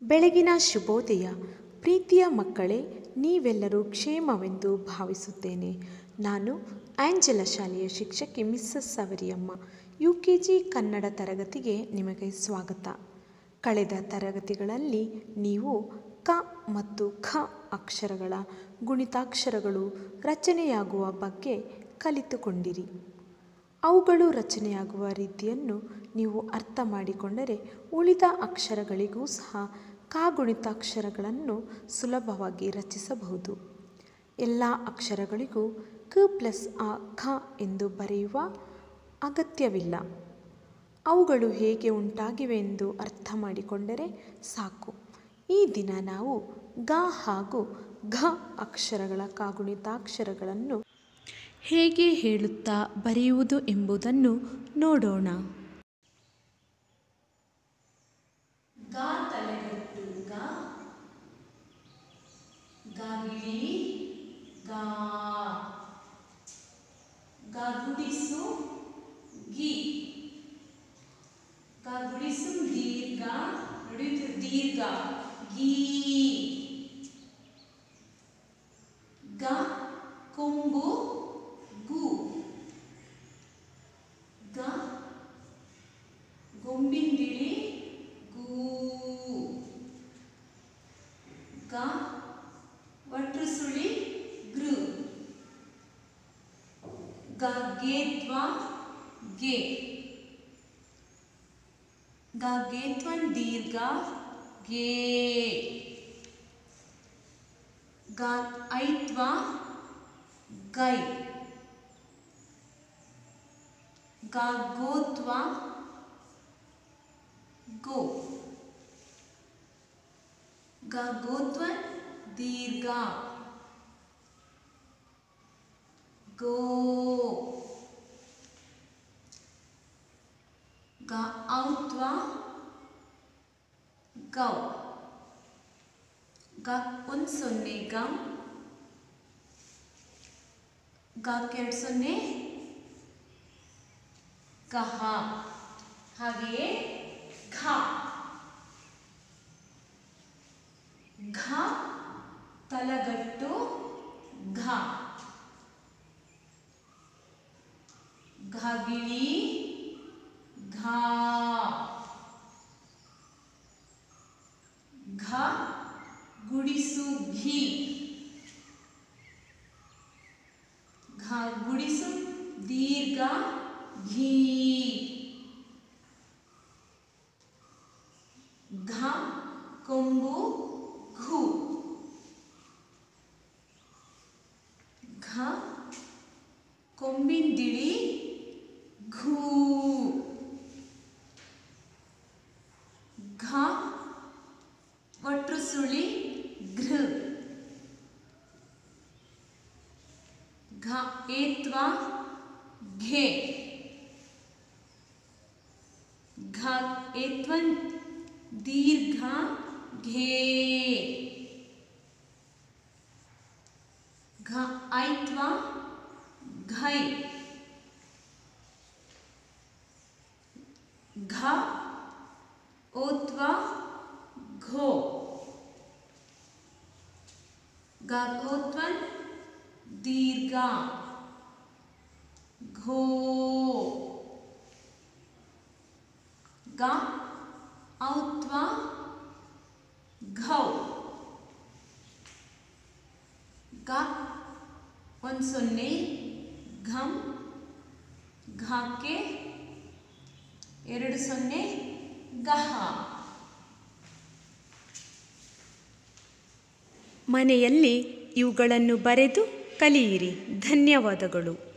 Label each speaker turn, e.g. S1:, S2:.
S1: ಬೆಳಗಿನ ಶುಭೋದಯ ಪ್ರೀತಿಯ ಮಕ್ಕಳೇ ನೀವೆಲ್ಲರೂ ಕ್ಷೇಮವೆಂದು ಭಾವಿಸುತ್ತೇನೆ ನಾನು ಆಂಜಲ ಶಾಲೆಯ ಶಿಕ್ಷಕಿ Mrs Savariyamma U K G Kannada ತರಗತಿಗೆ ನಿಮಗೆ ಸ್ವಾಗತ ಕಳೆದ ತರಗತಿಗಳಲ್ಲಿ ನೀವು ಕ ಮತ್ತು ಖ ಅಕ್ಷರಗಳ ಗುಣಿತಾಕ್ಷರಗಳು ರಚನೆಯಾಗುವ ಬಗ್ಗೆ ಕಲಿತುಕೊಂಡಿರಿ ಅವುಗಳು ರಚನೆಯಾಗುವ ರೀತಿಯನ್ನು ನೀವು ಅರ್ಥ ಮಾಡಿಕೊಂಡರೆ ಉಳಿದ ಅಕ್ಷರಗಳಿಗೂ ಸಹ ಕಾಗುಣಿತಾಕ್ಷರಗಳನ್ನು ಸುಲಭವಾಗಿ ರಚಿಸಬಹುದು ಎಲ್ಲ ಅಕ್ಷರಗಳಿಗೂ ಕ ಪ್ಲಸ್ ಆ ಖ ಎಂದು ಬರೆಯುವ ಅಗತ್ಯವಿಲ್ಲ ಅವುಗಳು ಹೇಗೆ ಉಂಟಾಗಿವೆ ಎಂದು ಅರ್ಥ ಮಾಡಿಕೊಂಡರೆ ಸಾಕು ಈ ದಿನ ನಾವು ಗ ಹಾಗೂ ಘ ಅಕ್ಷರಗಳ ಕಾಗುಣಿತಾಕ್ಷರಗಳನ್ನು ಹೇಗೆ ಹೇಳುತ್ತಾ ಬರೆಯುವುದು ಎಂಬುದನ್ನು ನೋಡೋಣ
S2: ಗ ತಲೆಗಟ್ಟು ಗ ಗಾಗಿಳಿ ಗಾ ಗ ಗುಡಿಸು ಗಿ ಗ ಗುಡಿಸು ದೀರ್ಘ ನಡೆಯುತ್ತೆ ದೀರ್ಘ ಗೀ ಗ ಕೊಂಬು ಗು ಗ ಗೊಂಬಿಂದಿಳಿ ಗೂ ಗ ವಟ್ರಸುಳಿ ಗೃ ಗ ಗೇತ್ವ ಗೆ ಗ ಗೇತ್ವನ್ ದೀರ್ಘ ಗೇ ಗ ಐತ್ವ ಗೈ ಗ ಗೋತ್ವ ಗೋ ಗ ಗೋತ್ವನ್ ದೀರ್ಘ ಗೋ ಗ ಔತ್ವ ಗೌ ಗ ಒಂದು ಸೊನ್ನೆ ಗಂ ಗ ಕೆರಡು ಸೊನ್ನೆ ಗಹ ಹಾಗೆಯೇ ಘ ಘ ತಲಗಟ್ಟು ಘ ಘಗಿಳಿ ಘ ಘ ಗುಡಿಸು ಘಿ ಘ ಗುಡಿಸು ದೀರ್ಘ ಘೀ ಘ ಕೊಂಬು ಘು ಘ ಕೊಂಬಿಂದಿಳಿ ಘೂ ಘ ಒಟ್ರು ಸುಳಿ ಘೃ ಘ ಏತ್ವ ಘೆ ಘ ಏತ್ವನ್ ದೀರ್ಘ ಘೇ ಘ ಐತ್ವ ಘೈ ಘ ಓತ್ವ ಘೋ ಗ ಗೋತ್ವನ್ ದೀರ್ಘ ಘೋ ಗ ಔತ್ವ ಘೌ ಗ ಒಂದು ಸೊನ್ನೆ ಘಂ ಘಕ್ಕೆ ಎರಡು ಸೊನ್ನೆ ಗಹ
S1: ಮನೆಯಲ್ಲಿ ಇವುಗಳನ್ನು ಬರೆದು ಕಲಿಯಿರಿ ಧನ್ಯವಾದಗಳು